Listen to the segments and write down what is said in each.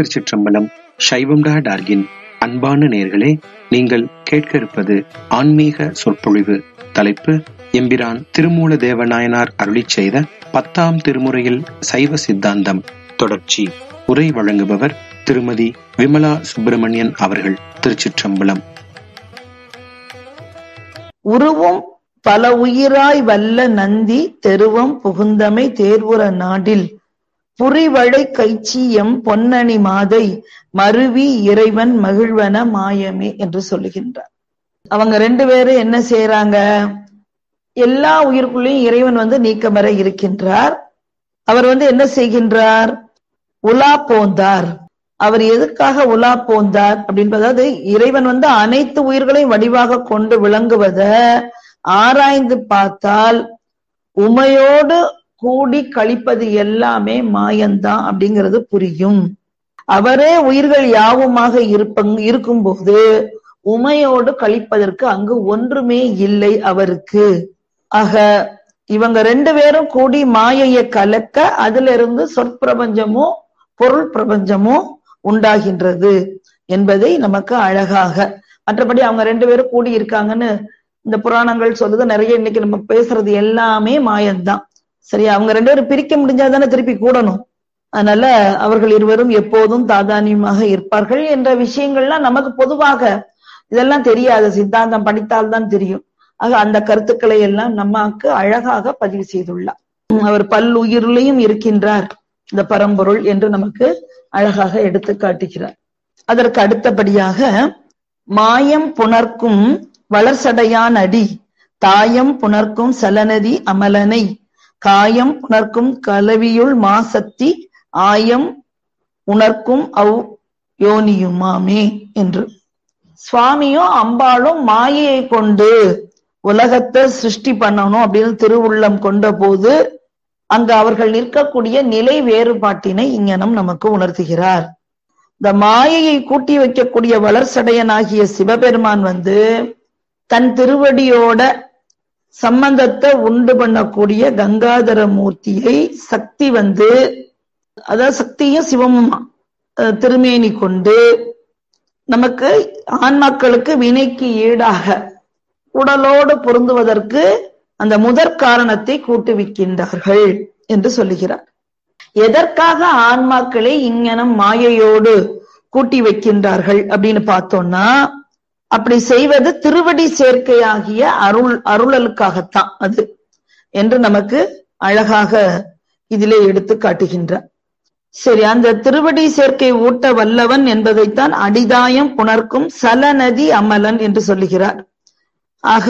திருச்சிற்றம்பலம் சைவம் டா டார்கின் அன்பான நேர்களே நீங்கள் கேட்க இருப்பது ஆன்மீக சொற்பொழிவு தலைப்பு எம்பிரான் திருமூல தேவநாயனார் அருளிச் செய்த பத்தாம் திருமுறையில் சைவ சித்தாந்தம் தொடர்ச்சி உரை வழங்குபவர் திருமதி விமலா சுப்பிரமணியன் அவர்கள் திருச்சிற்றம்பலம் உருவும் பல உயிராய் வல்ல நந்தி தெருவம் புகுந்தமை தேர்வுற நாடில் புரிவழை கைச்சியம் பொன்னணி மாதை மருவி இறைவன் மகிழ்வன மாயமே என்று சொல்லுகின்றார் அவங்க ரெண்டு பேரும் என்ன செய்யறாங்க எல்லா உயிர்க்குள்ளேயும் இறைவன் வந்து நீக்கமர இருக்கின்றார் அவர் வந்து என்ன செய்கின்றார் உலா போந்தார் அவர் எதுக்காக உலா போந்தார் அப்படின்னு அதாவது இறைவன் வந்து அனைத்து உயிர்களையும் வடிவாக கொண்டு விளங்குவத ஆராய்ந்து பார்த்தால் உமையோடு கூடி கழிப்பது எல்லாமே மாயந்தான் அப்படிங்கிறது புரியும் அவரே உயிர்கள் யாவுமாக இருப்பங் இருக்கும்போது உமையோடு கழிப்பதற்கு அங்கு ஒன்றுமே இல்லை அவருக்கு ஆக இவங்க ரெண்டு பேரும் கூடி மாயையை கலக்க அதுல இருந்து சொற்பிரபஞ்சமோ பொருள் பிரபஞ்சமோ உண்டாகின்றது என்பதை நமக்கு அழகாக மற்றபடி அவங்க ரெண்டு பேரும் கூடி இருக்காங்கன்னு இந்த புராணங்கள் சொல்லுது நிறைய இன்னைக்கு நம்ம பேசுறது எல்லாமே மாயம்தான் சரி அவங்க ரெண்டு பேரும் பிரிக்க முடிஞ்சாதானே திருப்பி கூடணும் அதனால அவர்கள் இருவரும் எப்போதும் தாதானியமாக இருப்பார்கள் என்ற விஷயங்கள்லாம் நமக்கு பொதுவாக இதெல்லாம் தெரியாது சித்தாந்தம் படித்தால்தான் தெரியும் ஆக அந்த கருத்துக்களை எல்லாம் நமக்கு அழகாக பதிவு செய்துள்ளார் அவர் பல்லுயிரிலையும் இருக்கின்றார் இந்த பரம்பொருள் என்று நமக்கு அழகாக எடுத்து காட்டுகிறார் அதற்கு அடுத்தபடியாக மாயம் புணர்க்கும் வளர்சடையான் அடி தாயம் புணர்க்கும் சலநதி அமலனை காயம் புணர்க்கும் கலவியுள் மாசக்தி ஆயம் உணர்க்கும் அவ் யோனியுமாமே என்று சுவாமியும் அம்பாளும் மாயையை கொண்டு உலகத்தை சிருஷ்டி பண்ணணும் அப்படின்னு திருவுள்ளம் கொண்ட போது அங்கு அவர்கள் நிற்கக்கூடிய நிலை வேறுபாட்டினை இங்கனம் நமக்கு உணர்த்துகிறார் இந்த மாயையை கூட்டி வைக்கக்கூடிய வளர்சடையனாகிய சிவபெருமான் வந்து தன் திருவடியோட சம்பந்தத்தை உண்டு பண்ணக்கூடிய கங்காதர மூர்த்தியை சக்தி வந்து அதாவது சக்தியும் சிவமும் திருமேனி கொண்டு நமக்கு ஆன்மாக்களுக்கு வினைக்கு ஈடாக உடலோடு பொருந்துவதற்கு அந்த முதற் காரணத்தை கூட்டுவிக்கின்றார்கள் என்று சொல்லுகிறார் எதற்காக ஆன்மாக்களை இங்கனம் மாயையோடு கூட்டி வைக்கின்றார்கள் அப்படின்னு பார்த்தோம்னா அப்படி செய்வது திருவடி சேர்க்கையாகிய அருள் அருளலுக்காகத்தான் அது என்று நமக்கு அழகாக இதிலே எடுத்து காட்டுகின்றார் சரி அந்த திருவடி சேர்க்கை ஊட்ட வல்லவன் என்பதைத்தான் அடிதாயம் புணர்க்கும் சலநதி அமலன் என்று சொல்லுகிறார் ஆக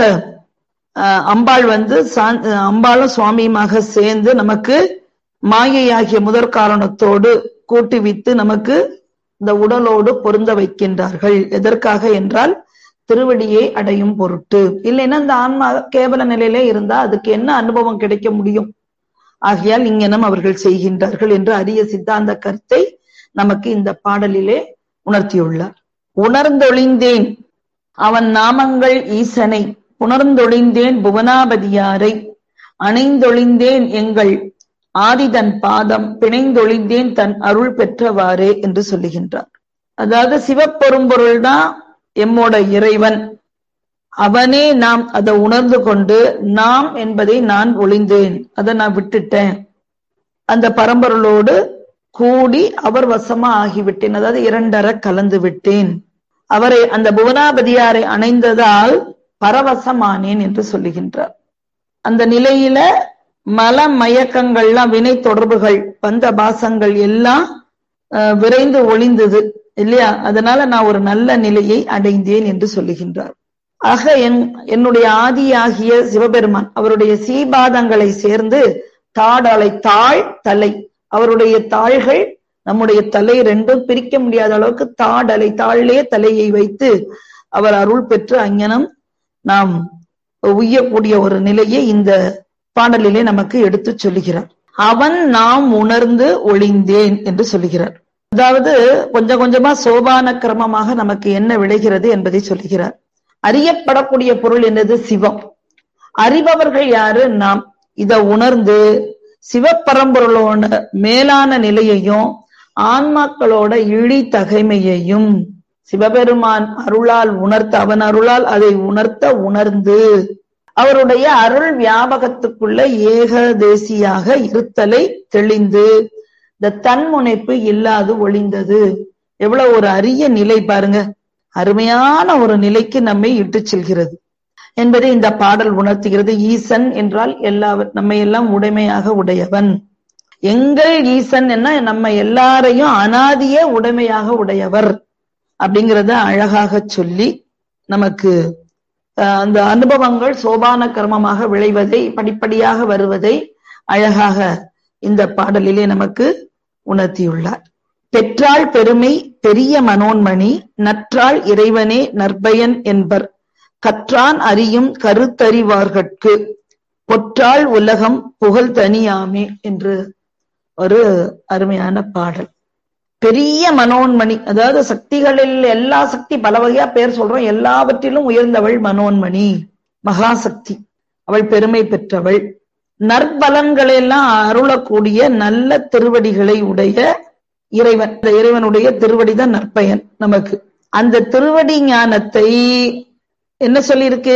அம்பாள் வந்து அம்பாளும் சுவாமியுமாக சேர்ந்து நமக்கு மாயையாகிய முதற் காரணத்தோடு கூட்டுவித்து நமக்கு இந்த உடலோடு பொருந்த வைக்கின்றார்கள் எதற்காக என்றால் திருவடியை அடையும் பொருட்டு இல்லைன்னா இந்த ஆன்மா கேவல நிலையிலே இருந்தா அதுக்கு என்ன அனுபவம் கிடைக்க முடியும் ஆகையால் இங்கனம் அவர்கள் செய்கின்றார்கள் என்று அரிய சித்தாந்த கருத்தை நமக்கு இந்த பாடலிலே உணர்த்தியுள்ளார் உணர்ந்தொழிந்தேன் அவன் நாமங்கள் ஈசனை புணர்ந்தொழிந்தேன் புவனாபதியாரை அணைந்தொழிந்தேன் எங்கள் ஆதிதன் பாதம் பிணைந்தொழிந்தேன் தன் அருள் பெற்றவாறே என்று சொல்லுகின்றார் அதாவது சிவப்பெரும்பொருள் தான் எம்மோட இறைவன் அவனே நாம் அதை உணர்ந்து கொண்டு நாம் என்பதை நான் ஒளிந்தேன் அதை நான் விட்டுட்டேன் அந்த பரம்பொருளோடு கூடி அவர் வசமா ஆகிவிட்டேன் அதாவது இரண்டர கலந்து விட்டேன் அவரை அந்த புவனாபதியாரை அணைந்ததால் பரவசமானேன் என்று சொல்லுகின்றார் அந்த நிலையில மல மயக்கங்கள்லாம் வினை தொடர்புகள் பந்த பாசங்கள் எல்லாம் விரைந்து ஒளிந்தது இல்லையா அதனால நான் ஒரு நல்ல நிலையை அடைந்தேன் என்று சொல்லுகின்றார் ஆக என் என்னுடைய ஆதியாகிய சிவபெருமான் அவருடைய சீபாதங்களை சேர்ந்து தாடலை தாழ் தலை அவருடைய தாள்கள் நம்முடைய தலை ரெண்டும் பிரிக்க முடியாத அளவுக்கு தாடலை தாழ்லே தலையை வைத்து அவர் அருள் பெற்று அங்கனம் நாம் உய்யக்கூடிய ஒரு நிலையை இந்த பாடலிலே நமக்கு எடுத்து சொல்லுகிறார் அவன் நாம் உணர்ந்து ஒளிந்தேன் என்று சொல்லுகிறார் அதாவது கொஞ்சம் கொஞ்சமா சோபான கிரமமாக நமக்கு என்ன விளைகிறது என்பதை சொல்லுகிறார் அறியப்படக்கூடிய பொருள் என்னது சிவம் அறிபவர்கள் யாரு நாம் இத உணர்ந்து சிவப்பரம்பொருளோட மேலான நிலையையும் ஆன்மாக்களோட இழி தகைமையையும் சிவபெருமான் அருளால் உணர்த்த அவன் அருளால் அதை உணர்த்த உணர்ந்து அவருடைய அருள் வியாபகத்துக்குள்ள ஏகதேசியாக இருத்தலை தெளிந்து இந்த தன்முனைப்பு இல்லாது ஒளிந்தது எவ்வளவு ஒரு அரிய நிலை பாருங்க அருமையான ஒரு நிலைக்கு நம்மை இட்டு செல்கிறது என்பதை இந்த பாடல் உணர்த்துகிறது ஈசன் என்றால் எல்லாவர் நம்மை எல்லாம் உடைமையாக உடையவன் எங்கள் ஈசன் என்ன நம்ம எல்லாரையும் அனாதிய உடைமையாக உடையவர் அப்படிங்கிறத அழகாக சொல்லி நமக்கு அந்த அனுபவங்கள் சோபான கர்மமாக விளைவதை படிப்படியாக வருவதை அழகாக இந்த பாடலிலே நமக்கு உணர்த்தியுள்ளார் பெற்றாள் பெருமை பெரிய மனோன்மணி நற்றாள் இறைவனே நற்பயன் என்பர் கற்றான் அறியும் கருத்தறிவார்கட்கு பொற்றாள் உலகம் புகழ் தனியாமே என்று ஒரு அருமையான பாடல் பெரிய மனோன்மணி அதாவது சக்திகளில் எல்லா சக்தி பல வகையா பேர் சொல்றோம் எல்லாவற்றிலும் உயர்ந்தவள் மனோன்மணி மகாசக்தி அவள் பெருமை பெற்றவள் நற்பலன்களெல்லாம் அருளக்கூடிய நல்ல திருவடிகளை உடைய இறைவன் இந்த இறைவனுடைய திருவடி தான் நற்பயன் நமக்கு அந்த திருவடி ஞானத்தை என்ன சொல்லியிருக்கு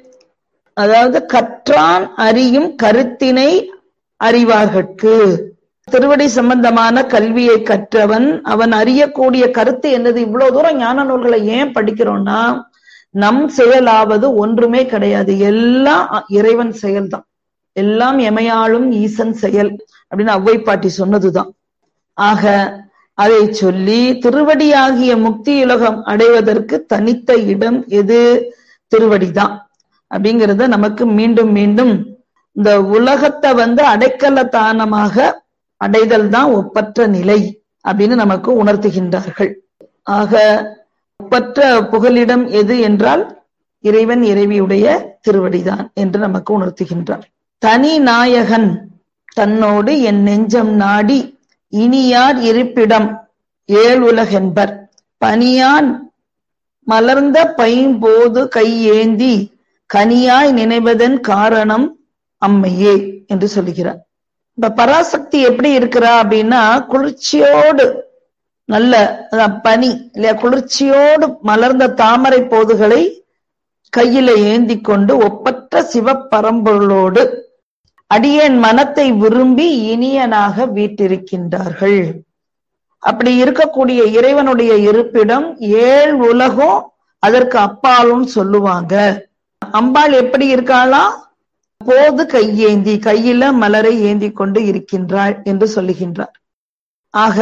அதாவது கற்றான் அறியும் கருத்தினை அறிவார்கட்கு திருவடி சம்பந்தமான கல்வியை கற்றவன் அவன் அறியக்கூடிய கருத்து என்னது இவ்வளவு தூரம் ஞான நூல்களை ஏன் படிக்கிறோம்னா நம் செயலாவது ஒன்றுமே கிடையாது எல்லாம் இறைவன் செயல்தான் எல்லாம் எமையாளும் ஈசன் செயல் அப்படின்னு அவ்வை பாட்டி சொன்னதுதான் ஆக அதை சொல்லி திருவடியாகிய முக்தி உலகம் அடைவதற்கு தனித்த இடம் எது திருவடிதான் அப்படிங்கிறத நமக்கு மீண்டும் மீண்டும் இந்த உலகத்தை வந்து அடைக்கல தானமாக அடைதல் தான் ஒப்பற்ற நிலை அப்படின்னு நமக்கு உணர்த்துகின்றார்கள் ஆக ஒப்பற்ற புகலிடம் எது என்றால் இறைவன் இறைவியுடைய திருவடிதான் என்று நமக்கு உணர்த்துகின்றார் தனி நாயகன் தன்னோடு என் நெஞ்சம் நாடி இனியார் இருப்பிடம் ஏழுலகென்பர் பனியான் மலர்ந்த பைம்போது கையேந்தி கனியாய் நினைவதன் காரணம் அம்மையே என்று சொல்லுகிறார் இப்ப பராசக்தி எப்படி இருக்கிறா அப்படின்னா குளிர்ச்சியோடு நல்ல பனி இல்லையா குளிர்ச்சியோடு மலர்ந்த தாமரை போதுகளை கையில ஏந்தி கொண்டு ஒப்பற்ற சிவப்பரம்பொருளோடு அடியேன் மனத்தை விரும்பி இனியனாக வீட்டிருக்கின்றார்கள் அப்படி இருக்கக்கூடிய இறைவனுடைய இருப்பிடம் ஏழ் உலகம் அதற்கு அப்பாலும் சொல்லுவாங்க அம்பாள் எப்படி இருக்காளாம் போது கையேந்தி கையில மலரை ஏந்தி கொண்டு இருக்கின்றாள் என்று சொல்லுகின்றார் ஆக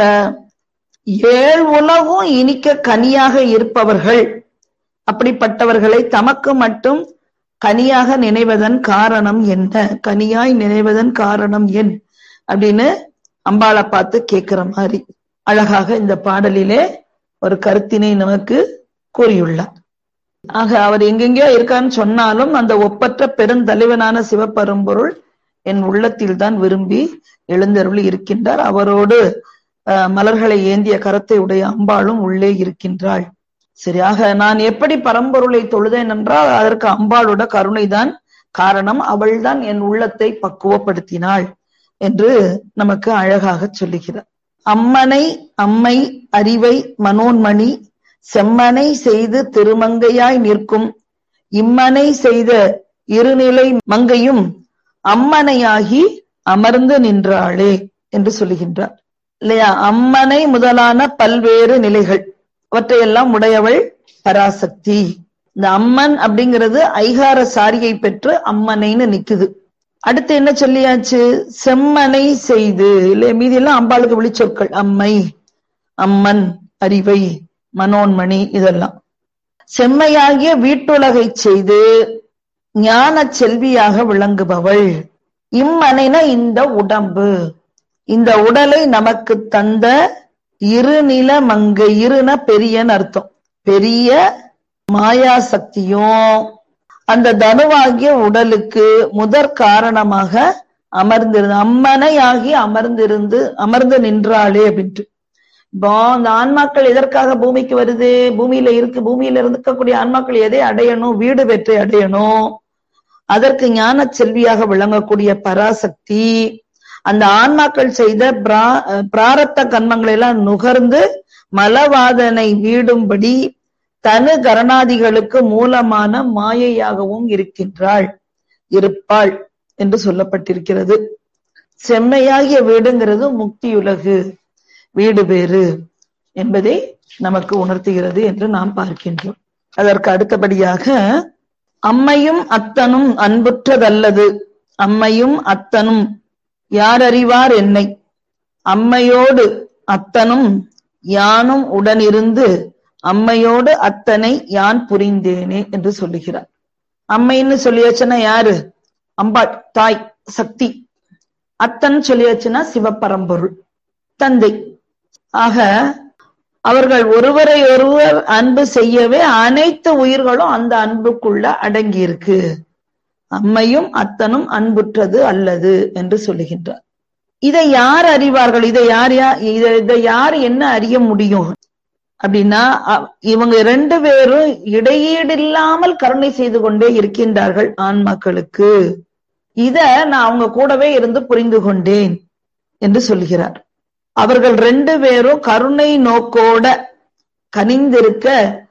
ஏழ் உலகம் இனிக்க கனியாக இருப்பவர்கள் அப்படிப்பட்டவர்களை தமக்கு மட்டும் கனியாக நினைவதன் காரணம் என்ன கனியாய் நினைவதன் காரணம் என் அப்படின்னு அம்பாளை பார்த்து கேட்கிற மாதிரி அழகாக இந்த பாடலிலே ஒரு கருத்தினை நமக்கு கூறியுள்ளார் ஆக அவர் எங்கெங்கயோ இருக்கான்னு சொன்னாலும் அந்த ஒப்பற்ற பெருந்தலைவனான சிவபரம்பொருள் என் உள்ளத்தில் தான் விரும்பி எழுந்தருளி இருக்கின்றார் அவரோடு மலர்களை ஏந்திய கரத்தை உடைய அம்பாளும் உள்ளே இருக்கின்றாள் சரியாக நான் எப்படி பரம்பொருளை தொழுதேன் என்றால் அதற்கு அம்பாளோட கருணைதான் காரணம் அவள்தான் என் உள்ளத்தை பக்குவப்படுத்தினாள் என்று நமக்கு அழகாக சொல்லுகிறார் அம்மனை அம்மை அறிவை மனோன்மணி செம்மனை செய்து திருமங்கையாய் நிற்கும் இம்மனை செய்த இருநிலை மங்கையும் அம்மனையாகி அமர்ந்து நின்றாளே என்று சொல்லுகின்றார் இல்லையா அம்மனை முதலான பல்வேறு நிலைகள் அவற்றையெல்லாம் உடையவள் பராசக்தி இந்த அம்மன் அப்படிங்கிறது ஐகார சாரியை பெற்று அம்மனைன்னு நிக்குது அடுத்து என்ன சொல்லியாச்சு செம்மனை செய்து இல்ல மீதி எல்லாம் அம்பாளுக்கு விழிச்சொற்கள் அம்மை அம்மன் அறிவை மனோன்மணி இதெல்லாம் செம்மையாகிய வீட்டுலகை செய்து ஞான செல்வியாக விளங்குபவள் இம்மனைன இந்த உடம்பு இந்த உடலை நமக்கு தந்த இருநில மங்கை இருன பெரியன்னு அர்த்தம் பெரிய மாயா சக்தியும் அந்த தனுவாகிய உடலுக்கு முதற் காரணமாக அமர்ந்திருந்து அம்மனையாகி அமர்ந்திருந்து அமர்ந்து நின்றாளே அப்படின்ட்டு இப்போ அந்த ஆன்மாக்கள் எதற்காக பூமிக்கு வருது பூமியில இருக்கு பூமியில இருக்கக்கூடிய ஆன்மாக்கள் எதை அடையணும் வீடு வெற்றி அடையணும் அதற்கு ஞான செல்வியாக விளங்கக்கூடிய பராசக்தி அந்த ஆன்மாக்கள் செய்த பிரா- பிராரத்த கர்மங்களை எல்லாம் நுகர்ந்து மலவாதனை வீடும்படி தனு கரணாதிகளுக்கு மூலமான மாயையாகவும் இருக்கின்றாள் இருப்பாள் என்று சொல்லப்பட்டிருக்கிறது செம்மையாகிய வீடுங்கிறது முக்தியுலகு வீடு வேறு என்பதை நமக்கு உணர்த்துகிறது என்று நாம் பார்க்கின்றோம் அதற்கு அடுத்தபடியாக அம்மையும் அத்தனும் அன்புற்றதல்லது அம்மையும் அத்தனும் யார் அறிவார் என்னை அம்மையோடு அத்தனும் யானும் உடனிருந்து அம்மையோடு அத்தனை யான் புரிந்தேனே என்று சொல்லுகிறார் அம்மைன்னு சொல்லியாச்சுன்னா யாரு அம்பாள் தாய் சக்தி அத்தன் சொல்லியாச்சுன்னா சிவபரம்பொருள் தந்தை ஆக அவர்கள் ஒருவரை ஒருவர் அன்பு செய்யவே அனைத்து உயிர்களும் அந்த அன்புக்குள்ள அடங்கி இருக்கு அம்மையும் அத்தனும் அன்புற்றது அல்லது என்று சொல்லுகின்றார் இதை யார் அறிவார்கள் இதை யார் யா- இதை இதை யார் என்ன அறிய முடியும் அப்படின்னா அ- இவங்க ரெண்டு பேரும் இடையீடு இல்லாமல் கருணை செய்து கொண்டே இருக்கின்றார்கள் ஆன்மாக்களுக்கு இத நான் அவங்க கூடவே இருந்து புரிந்து கொண்டேன் என்று சொல்கிறார் அவர்கள் ரெண்டு பேரும் கருணை நோக்கோட கனிந்திருக்க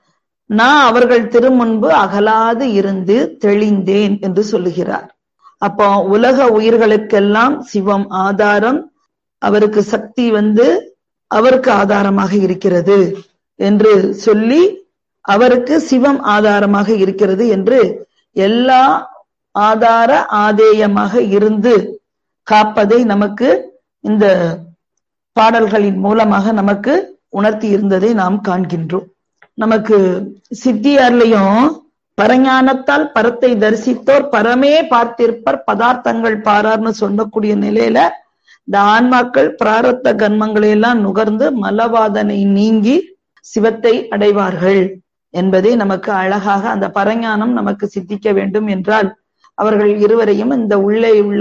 நான் அவர்கள் திருமுன்பு அகலாது இருந்து தெளிந்தேன் என்று சொல்லுகிறார் அப்போ உலக உயிர்களுக்கெல்லாம் சிவம் ஆதாரம் அவருக்கு சக்தி வந்து அவருக்கு ஆதாரமாக இருக்கிறது என்று சொல்லி அவருக்கு சிவம் ஆதாரமாக இருக்கிறது என்று எல்லா ஆதார ஆதேயமாக இருந்து காப்பதை நமக்கு இந்த பாடல்களின் மூலமாக நமக்கு உணர்த்தி இருந்ததை நாம் காண்கின்றோம் நமக்கு சித்தியார்லயும் பரஞானத்தால் பரத்தை தரிசித்தோர் பரமே பார்த்திருப்பர் பதார்த்தங்கள் பாரார்னு சொல்லக்கூடிய நிலையில இந்த ஆன்மாக்கள் பிராரத்த கர்மங்களை எல்லாம் நுகர்ந்து மலவாதனை நீங்கி சிவத்தை அடைவார்கள் என்பதை நமக்கு அழகாக அந்த பரஞானம் நமக்கு சித்திக்க வேண்டும் என்றால் அவர்கள் இருவரையும் இந்த உள்ளே உள்ள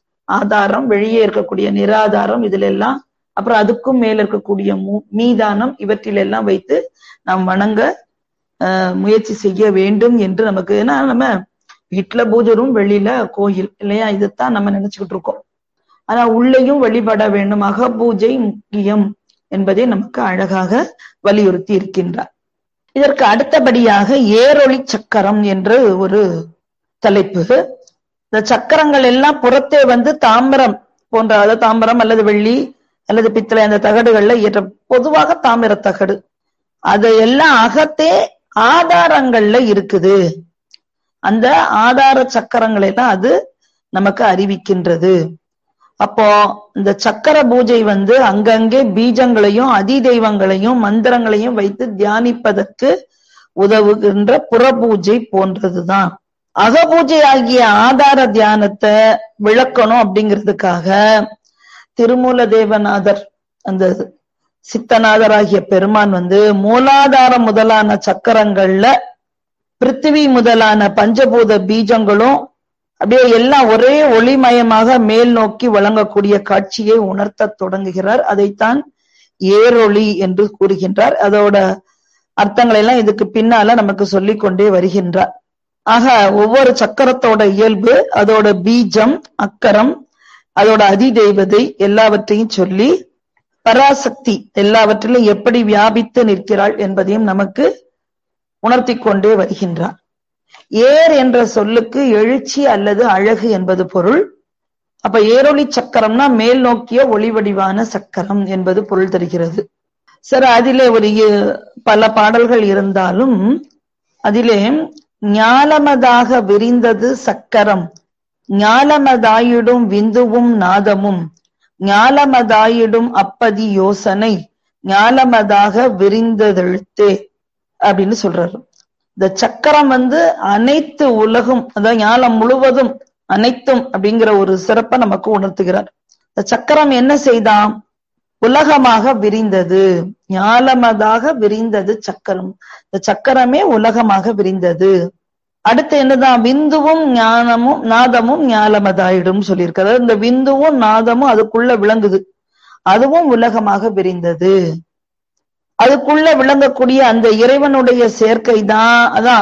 ஆதாரம் வெளியே இருக்கக்கூடிய நிராதாரம் இதுல எல்லாம் அப்புறம் அதுக்கும் மேல இருக்கக்கூடிய மூ- மீதானம் இவற்றிலெல்லாம் வைத்து நாம் வணங்க ஆஹ், முயற்சி செய்ய வேண்டும் என்று நமக்கு ஏன்னா நம்ம வீட்டுல பூஜை ரூம் வெளியில கோயில் இல்லையா இதைத்தான் நம்ம நினைச்சுக்கிட்டு இருக்கோம் ஆனா உள்ளேயும் வழிபட வேண்டும் அகபூஜை முக்கியம் என்பதை நமக்கு அழகாக வலியுறுத்தி இருக்கின்றார் இதற்கு அடுத்தபடியாக ஏரொளி சக்கரம் என்று ஒரு தலைப்பு இந்த சக்கரங்கள் எல்லாம் புறத்தே வந்து தாமிரம் போன்ற அதாவது தாமிரம் அல்லது வெள்ளி அல்லது பித்தளை அந்த தகடுகள்ல இயற்ற பொதுவாக தாமிர தகடு அது எல்லாம் அகத்தே ஆதாரங்கள்ல இருக்குது அந்த ஆதார சக்கரங்களை எல்லாம் அது நமக்கு அறிவிக்கின்றது அப்போ இந்த சக்கர பூஜை வந்து அங்கங்கே பீஜங்களையும் அதி தெய்வங்களையும் மந்திரங்களையும் வைத்து தியானிப்பதற்கு உதவுகின்ற புறபூஜை போன்றதுதான் அகபூஜை ஆகிய ஆதார தியானத்தை விளக்கணும் அப்படிங்கிறதுக்காக திருமூல தேவநாதர் அந்த சித்தநாதராகிய பெருமான் வந்து மூலாதாரம் முதலான சக்கரங்கள்ல பிருத்திவி முதலான பஞ்சபூத பீஜங்களும் அப்படியே எல்லாம் ஒரே ஒளிமயமாக மேல் நோக்கி வழங்கக்கூடிய காட்சியை உணர்த்த தொடங்குகிறார் அதைத்தான் ஏரொளி என்று கூறுகின்றார் அதோட அர்த்தங்களை எல்லாம் இதுக்கு பின்னால நமக்கு சொல்லிக் கொண்டே வருகின்றார் ஆக ஒவ்வொரு சக்கரத்தோட இயல்பு அதோட பீஜம் அக்கரம் அதோட அதிதெய்வதை எல்லாவற்றையும் சொல்லி பராசக்தி எல்லாவற்றிலும் எப்படி வியாபித்து நிற்கிறாள் என்பதையும் நமக்கு உணர்த்தி கொண்டே வருகின்றார் ஏர் என்ற சொல்லுக்கு எழுச்சி அல்லது அழகு என்பது பொருள் அப்ப ஏரொளி சக்கரம்னா மேல் நோக்கிய ஒளிவடிவான சக்கரம் என்பது பொருள் தருகிறது சரி அதிலே ஒரு இ- பல பாடல்கள் இருந்தாலும் அதிலே ஞாலமதாக விரிந்தது சக்கரம் ஞாலமதாயிடும் விந்துவும் நாதமும் ஞாலமதாயிடும் அப்பதி யோசனை ஞாலமதாக விரிந்ததெழுத்தே அப்படின்னு சொல்றாரு இந்த சக்கரம் வந்து அனைத்து உலகும் அதாவது ஞாலம் முழுவதும் அனைத்தும் அப்படிங்கிற ஒரு சிறப்பை நமக்கு உணர்த்துகிறார் இந்த சக்கரம் என்ன செய்தாம் உலகமாக விரிந்தது ஞாலமதாக விரிந்தது சக்கரம் இந்த சக்கரமே உலகமாக விரிந்தது அடுத்து என்னதான் விந்துவும் ஞானமும் நாதமும் ஞாலமதாயிடும் சொல்லியிருக்காரு இந்த விந்துவும் நாதமும் அதுக்குள்ள விளங்குது அதுவும் உலகமாக விரிந்தது அதுக்குள்ள விளங்கக்கூடிய அந்த இறைவனுடைய சேர்க்கை தான் அதான்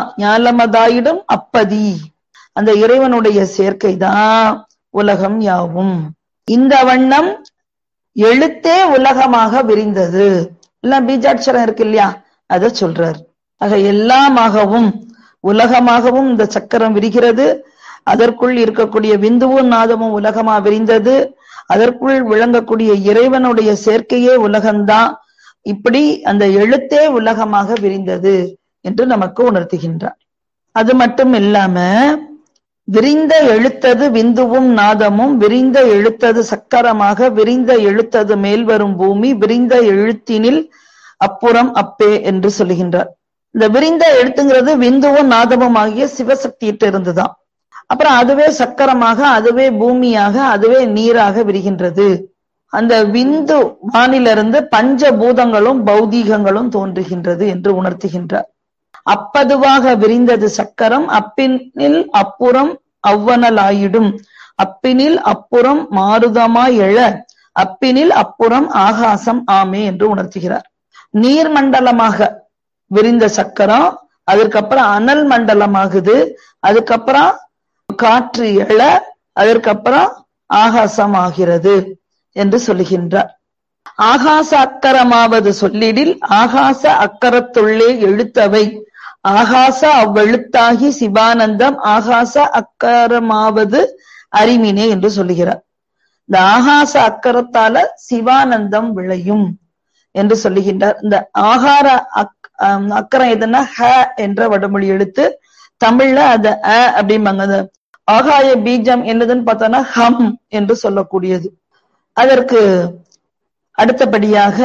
ஞாலமதாயிடும் அப்பதி அந்த இறைவனுடைய சேர்க்கை தான் உலகம் யாவும் இந்த வண்ணம் எழுத்தே உலகமாக விரிந்தது எல்லாம் பீஜாட்சரம் இருக்கு இல்லையா அத சொல்றார் ஆக எல்லாமாகவும் உலகமாகவும் இந்த சக்கரம் விரிகிறது அதற்குள் இருக்கக்கூடிய விந்துவும் நாதமும் உலகமா விரிந்தது அதற்குள் விளங்கக்கூடிய இறைவனுடைய சேர்க்கையே உலகம்தான் இப்படி அந்த எழுத்தே உலகமாக விரிந்தது என்று நமக்கு உணர்த்துகின்றார் அது மட்டும் இல்லாம விரிந்த எழுத்தது விந்துவும் நாதமும் விரிந்த எழுத்தது சக்கரமாக விரிந்த எழுத்தது மேல் வரும் பூமி விரிந்த எழுத்தினில் அப்புறம் அப்பே என்று சொல்லுகின்றார் இந்த விரிந்த எழுத்துங்கிறது விந்துவும் நாதமும் ஆகிய சிவசக்தியிட்டு இருந்துதான் அப்புறம் அதுவே சக்கரமாக அதுவே பூமியாக அதுவே நீராக விரிகின்றது அந்த விந்து வானிலிருந்து பஞ்ச பூதங்களும் பௌதீகங்களும் தோன்றுகின்றது என்று உணர்த்துகின்றார் அப்பதுவாக விரிந்தது சக்கரம் அப்பினில் அப்புறம் அவ்வனலாயிடும் அப்பினில் அப்புறம் மாருதமாய் எழ அப்பினில் அப்புறம் ஆகாசம் ஆமே என்று உணர்த்துகிறார் நீர்மண்டலமாக விரிந்த சக்கரம் அதுக்கப்புறம் அனல் மண்டலமாகுது அதுக்கப்புறம் காற்று எழ அதற்கப்புறம் ஆகாசம் ஆகிறது என்று சொல்லுகின்றார் ஆகாச அக்கரமாவது சொல்லிடில் ஆகாச அக்கரத்துள்ளே எழுத்தவை ஆகாச அவ்வெழுத்தாகி சிவானந்தம் ஆகாச அக்கரமாவது அறிமினே என்று சொல்லுகிறார் இந்த ஆகாச அக்கரத்தால சிவானந்தம் விளையும் என்று சொல்லுகின்றார் இந்த ஆகார அக் அக்கரம் எதுன்னா ஹ என்ற வடமொழி எழுத்து தமிழ்ல அத அ அப்படிம்பாங்க அந்த ஆகாய பீஜம் என்னதுன்னு பார்த்தோம்னா ஹம் என்று சொல்லக்கூடியது அதற்கு அடுத்தபடியாக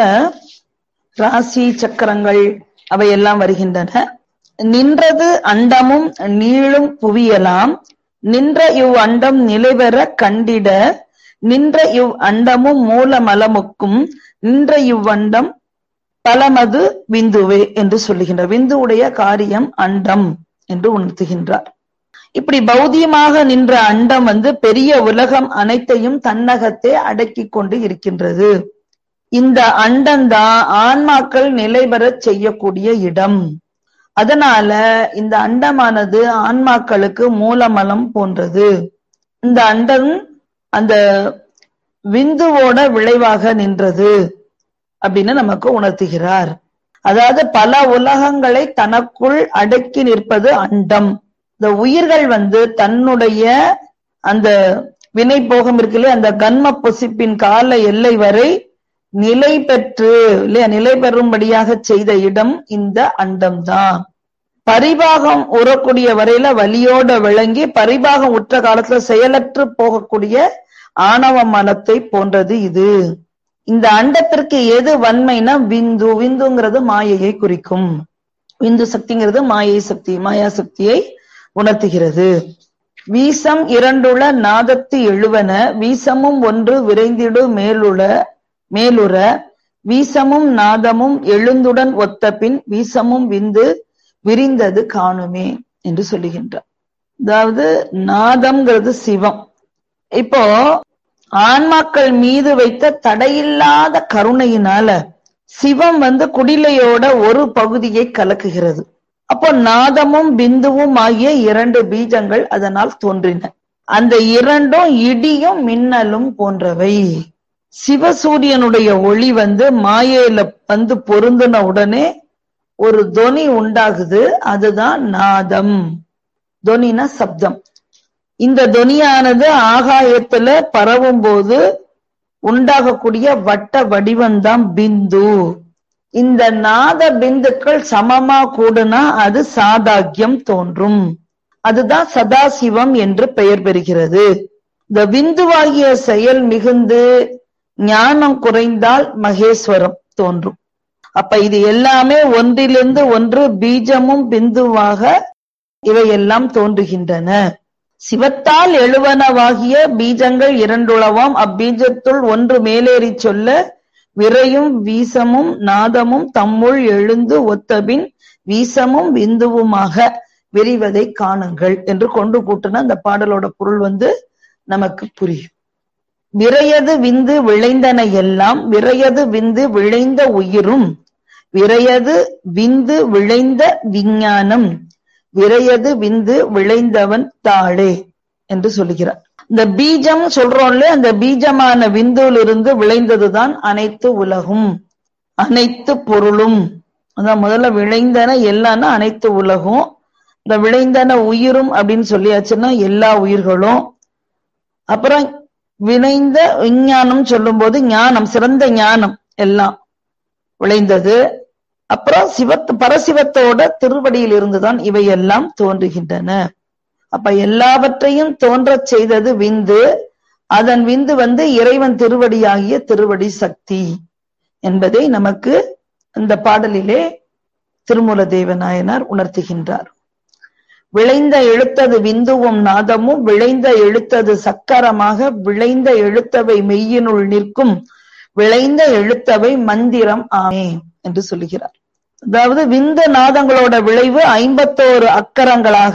ராசி சக்கரங்கள் அவையெல்லாம் வருகின்றன நின்றது அண்டமும் நீளும் புவியலாம் நின்ற இவ் அண்டம் நிலைபெற கண்டிட நின்ற இவ் அண்டமும் மூலமலமுக்கும் நின்ற இவ்வண்டம் பலமது விந்துவே என்று சொல்லுகின்றார் விந்துவுடைய காரியம் அண்டம் என்று உணர்த்துகின்றார் இப்படி பௌதியமாக நின்ற அண்டம் வந்து பெரிய உலகம் அனைத்தையும் தன்னகத்தே அடக்கி கொண்டு இருக்கின்றது இந்த அண்டம்தான் ஆன்மாக்கள் நிலை பெறச் செய்யக்கூடிய இடம் அதனால இந்த அண்டமானது ஆன்மாக்களுக்கு மூலமலம் போன்றது இந்த அண்டம் அந்த விந்துவோட விளைவாக நின்றது அப்படின்னு நமக்கு உணர்த்துகிறார் அதாவது பல உலகங்களை தனக்குள் அடக்கி நிற்பது அண்டம் இந்த உயிர்கள் வந்து தன்னுடைய அந்த வினை போகம் இருக்குல்லையா அந்த கன்ம பொசிப்பின் கால எல்லை வரை நிலை பெற்று இல்லையா நிலை பெறும்படியாக செய்த இடம் இந்த அண்டம்தான் பரிபாகம் உறக்கூடிய வரையில வலியோட விளங்கி பரிபாகம் உற்ற காலத்துல செயலற்று போகக்கூடிய ஆணவ மனத்தை போன்றது இது இந்த அண்டத்திற்கு எது வன்மைனா விந்து விந்துங்கிறது மாயையை குறிக்கும் விந்து சக்திங்கிறது மாயை சக்தி மாயா சக்தியை உணர்த்துகிறது வீசம் இரண்டுள்ள நாதத்து எழுவன வீசமும் ஒன்று விரைந்திடு மேலுள மேலுற வீசமும் நாதமும் எழுந்துடன் ஒத்த பின் வீசமும் விந்து விரிந்தது காணுமே என்று சொல்லுகின்றார் அதாவது நாதம்ங்கிறது சிவம் இப்போ ஆன்மாக்கள் மீது வைத்த தடையில்லாத கருணையினால சிவம் வந்து குடிலையோட ஒரு பகுதியை கலக்குகிறது அப்போ நாதமும் பிந்துவும் ஆகிய இரண்டு பீஜங்கள் அதனால் தோன்றின அந்த இரண்டும் இடியும் மின்னலும் போன்றவை சிவசூரியனுடைய ஒளி வந்து மாயையில வந்து பொருந்தின உடனே ஒரு தொனி உண்டாகுது அதுதான் நாதம் தொனினா சப்தம் இந்த தொனியானது ஆகாயத்துல பரவும் போது உண்டாகக்கூடிய வட்ட வடிவம்தான் பிந்து இந்த நாத பிந்துக்கள் சமமா கூடுனா அது சாதாக்கியம் தோன்றும் அதுதான் சதாசிவம் என்று பெயர் பெறுகிறது இந்த விந்துவாகிய செயல் மிகுந்து ஞானம் குறைந்தால் மகேஸ்வரம் தோன்றும் அப்ப இது எல்லாமே ஒன்றிலிருந்து ஒன்று பீஜமும் பிந்துவாக இவையெல்லாம் தோன்றுகின்றன சிவத்தால் எழுவனவாகிய பீஜங்கள் இரண்டுளவாம் அப்பீஜத்துள் ஒன்று மேலேறி சொல்ல விரையும் வீசமும் நாதமும் தம்முள் எழுந்து ஒத்தபின் வீசமும் விந்துவுமாக விரிவதை காணுங்கள் என்று கொண்டு கூட்டின அந்த பாடலோட பொருள் வந்து நமக்கு புரியும் விரையது விந்து விளைந்தன எல்லாம் விரையது விந்து விளைந்த உயிரும் விரையது விந்து விளைந்த விஞ்ஞானம் விரையது விந்து விளைந்தவன் தாளே என்று சொல்லுகிறார் இந்த பீஜம் சொல்றோம்ல அந்த பீஜமான விந்துவில் இருந்து விளைந்ததுதான் அனைத்து உலகும் அனைத்து பொருளும் அதான் முதல்ல விளைந்தன எல்லாம்னா அனைத்து உலகும் இந்த விளைந்தன உயிரும் அப்படின்னு சொல்லியாச்சுன்னா எல்லா உயிர்களும் அப்புறம் விளைந்த விஞ்ஞானம் சொல்லும் போது ஞானம் சிறந்த ஞானம் எல்லாம் விளைந்தது அப்புறம் சிவத்து பரசிவத்தோட திருவடியில் இருந்துதான் இவையெல்லாம் தோன்றுகின்றன அப்ப எல்லாவற்றையும் தோன்றச் செய்தது விந்து அதன் விந்து வந்து இறைவன் திருவடியாகிய திருவடி சக்தி என்பதை நமக்கு இந்த பாடலிலே திருமூல தேவநாயனார் உணர்த்துகின்றார் விளைந்த எழுத்தது விந்துவும் நாதமும் விளைந்த எழுத்தது சக்கரமாக விளைந்த எழுத்தவை மெய்யினுள் நிற்கும் விளைந்த எழுத்தவை மந்திரம் ஆமே என்று சொல்லுகிறார் அதாவது விந்து நாதங்களோட விளைவு ஐம்பத்தோரு அக்கரங்களாக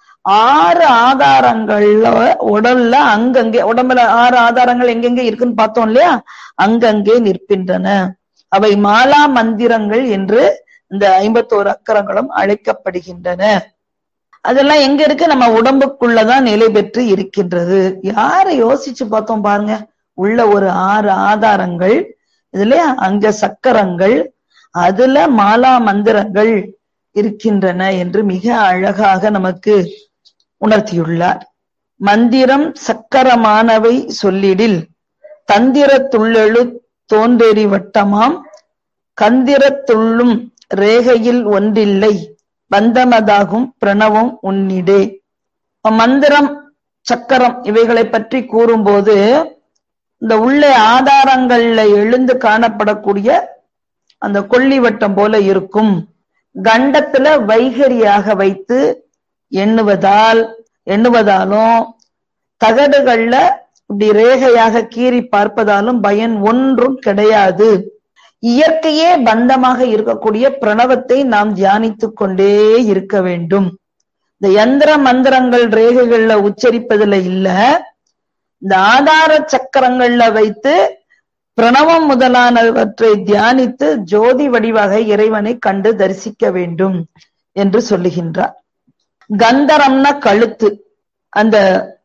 ஆறு ஆதாரங்கள்ல உடல்ல அங்கங்கே உடம்புல ஆறு ஆதாரங்கள் எங்கெங்க இருக்குன்னு பார்த்தோம் இல்லையா அங்கங்கே நிற்கின்றன அவை மாலா மந்திரங்கள் என்று இந்த ஐம்பத்தோரு அக்கரங்களும் அழைக்கப்படுகின்றன அதெல்லாம் எங்க இருக்கு நம்ம உடம்புக்குள்ளதான் நிலை பெற்று இருக்கின்றது யாரை யோசிச்சு பார்த்தோம் பாருங்க உள்ள ஒரு ஆறு ஆதாரங்கள் இதுல அங்க சக்கரங்கள் அதுல மாலா மந்திரங்கள் இருக்கின்றன என்று மிக அழகாக நமக்கு உணர்த்தியுள்ளார் மந்திரம் சக்கரமானவை சொல்லிடில் தந்திரத்துள்ளெழு தோன்றெறி வட்டமாம் கந்திரத்துள்ளும் ரேகையில் ஒன்றில்லை பந்தமதாகும் பிரணவம் உன்னிடே மந்திரம் சக்கரம் இவைகளை பற்றி கூறும்போது இந்த உள்ளே ஆதாரங்கள்ல எழுந்து காணப்படக்கூடிய அந்த கொல்லி வட்டம் போல இருக்கும் கண்டத்துல வைகரியாக வைத்து எண்ணுவதால் எண்ணுவதாலும் தகடுகள்ல இப்படி ரேகையாக கீறி பார்ப்பதாலும் பயன் ஒன்றும் கிடையாது இயற்கையே பந்தமாக இருக்கக்கூடிய பிரணவத்தை நாம் தியானித்துக் கொண்டே இருக்க வேண்டும் இந்த யந்திர மந்திரங்கள் ரேகைகள்ல உச்சரிப்பதுல இல்ல இந்த ஆதார சக்கரங்கள்ல வைத்து பிரணவம் முதலானவற்றை தியானித்து ஜோதி வடிவாக இறைவனை கண்டு தரிசிக்க வேண்டும் என்று சொல்லுகின்றார் கந்தரம்னா கழுத்து அந்த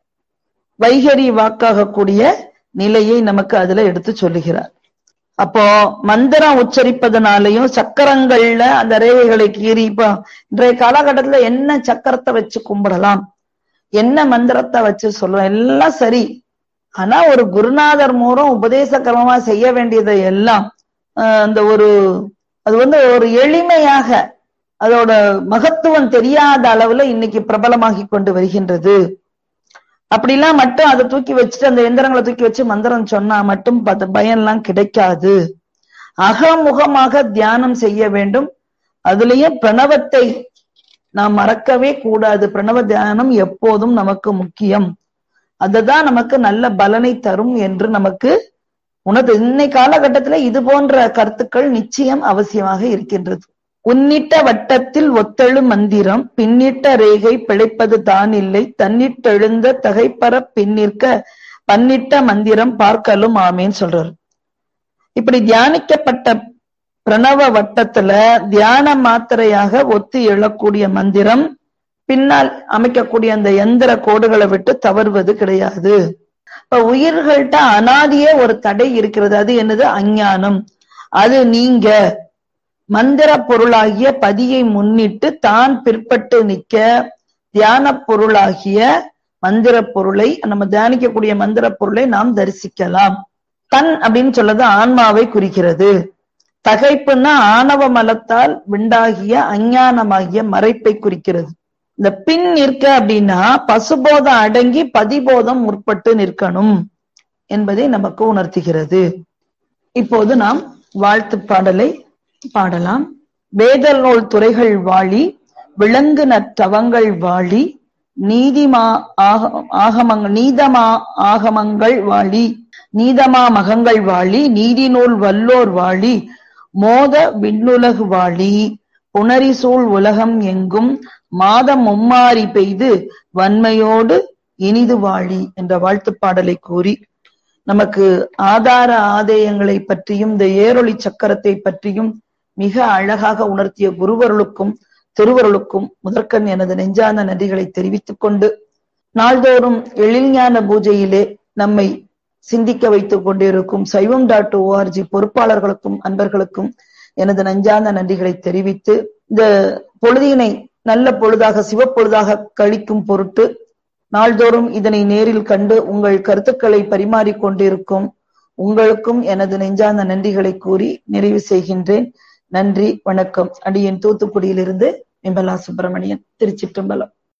வைகரி வாக்காகக்கூடிய நிலையை நமக்கு அதுல எடுத்து சொல்லுகிறார் அப்போ மந்திரம் உச்சரிப்பதனாலையும் சக்கரங்கள்ல அந்த ரேகைகளை கீறி இப்போ இன்றைய காலகட்டத்துல என்ன சக்கரத்தை வச்சு கும்பிடலாம் என்ன மந்திரத்தை வச்சு சொல்லலாம் எல்லாம் சரி ஆனா ஒரு குருநாதர் மூலம் உபதேச கிரமமா செய்ய வேண்டியதை எல்லாம் அந்த ஒரு அது வந்து ஒரு எளிமையாக அதோட மகத்துவம் தெரியாத அளவுல இன்னைக்கு பிரபலமாகி கொண்டு வருகின்றது அப்படிலாம் மட்டும் அதை தூக்கி வச்சுட்டு அந்த எந்திரங்களை தூக்கி வச்சு மந்திரம் சொன்னா மட்டும் பயன்லாம் கிடைக்காது அகமுகமாக தியானம் செய்ய வேண்டும் அதுலயும் பிரணவத்தை நாம் மறக்கவே கூடாது பிரணவ தியானம் எப்போதும் நமக்கு முக்கியம் அதுதான் நமக்கு நல்ல பலனை தரும் என்று நமக்கு உனது இன்னை காலகட்டத்துல இது போன்ற கருத்துக்கள் நிச்சயம் அவசியமாக இருக்கின்றது உன்னிட்ட வட்டத்தில் ஒத்தழு மந்திரம் பின்னிட்ட ரேகை பிழைப்பது தான் இல்லை தன்னிட்டெழுந்த தகைப்பற பின்னிற்க பன்னிட்ட மந்திரம் பார்க்கலும் ஆமேன்னு சொல்றாரு இப்படி தியானிக்கப்பட்ட பிரணவ வட்டத்துல தியான மாத்திரையாக ஒத்து எழக்கூடிய மந்திரம் பின்னால் அமைக்கக்கூடிய அந்த எந்திர கோடுகளை விட்டு தவறுவது கிடையாது இப்ப உயிர்கள்ட்ட அனாதியே ஒரு தடை இருக்கிறது அது என்னது அஞ்ஞானம் அது நீங்க மந்திர பொருளாகிய பதியை முன்னிட்டு தான் பிற்பட்டு நிக்க தியான பொருளாகிய மந்திர பொருளை நம்ம தியானிக்கக்கூடிய மந்திர பொருளை நாம் தரிசிக்கலாம் தன் அப்படின்னு சொல்லது ஆன்மாவை குறிக்கிறது தகைப்புன்னா ஆணவ மலத்தால் விண்டாகிய அஞ்ஞானமாகிய மறைப்பை குறிக்கிறது இந்த பின் நிற்க அப்படின்னா பசுபோதம் அடங்கி பதிபோதம் முற்பட்டு நிற்கணும் என்பதை நமக்கு உணர்த்துகிறது இப்போது நாம் வாழ்த்து பாடலை பாடலாம் வேதல் நூல் துறைகள் வாழி விலங்கு நற்றவங்கள் வாழி நீதிமா ஆகமங்கள் நீதமா ஆகமங்கள் வாழி நீதமா மகங்கள் வாழி நீதி நூல் வல்லோர் வாழி மோத விண்ணுலகு வாழி புனரிசூழ் உலகம் எங்கும் மாதம் மும்மாறி பெய்து வன்மையோடு இனிது வாழி என்ற வாழ்த்து பாடலை கூறி நமக்கு ஆதார ஆதேயங்களை பற்றியும் இந்த ஏரொளி சக்கரத்தை பற்றியும் மிக அழகாக உணர்த்திய குருவருளுக்கும் திருவருளுக்கும் முதற்கண் எனது நெஞ்சார்ந்த நன்றிகளை தெரிவித்துக் கொண்டு நாள்தோறும் எழில்ஞான பூஜையிலே நம்மை சிந்திக்க வைத்துக் கொண்டிருக்கும் சைவம் டாட் ஓஆர்ஜி பொறுப்பாளர்களுக்கும் அன்பர்களுக்கும் எனது நஞ்சார்ந்த நன்றிகளை தெரிவித்து இந்த பொழுதினை நல்ல பொழுதாக சிவப்பொழுதாக கழிக்கும் பொருட்டு நாள்தோறும் இதனை நேரில் கண்டு உங்கள் கருத்துக்களை பரிமாறிக் கொண்டிருக்கும் உங்களுக்கும் எனது நெஞ்சார்ந்த நன்றிகளை கூறி நிறைவு செய்கின்றேன் நன்றி வணக்கம் அடியேன் தூத்துக்குடியிலிருந்து விமலா சுப்பிரமணியன் திருச்சிற்றம்பலம்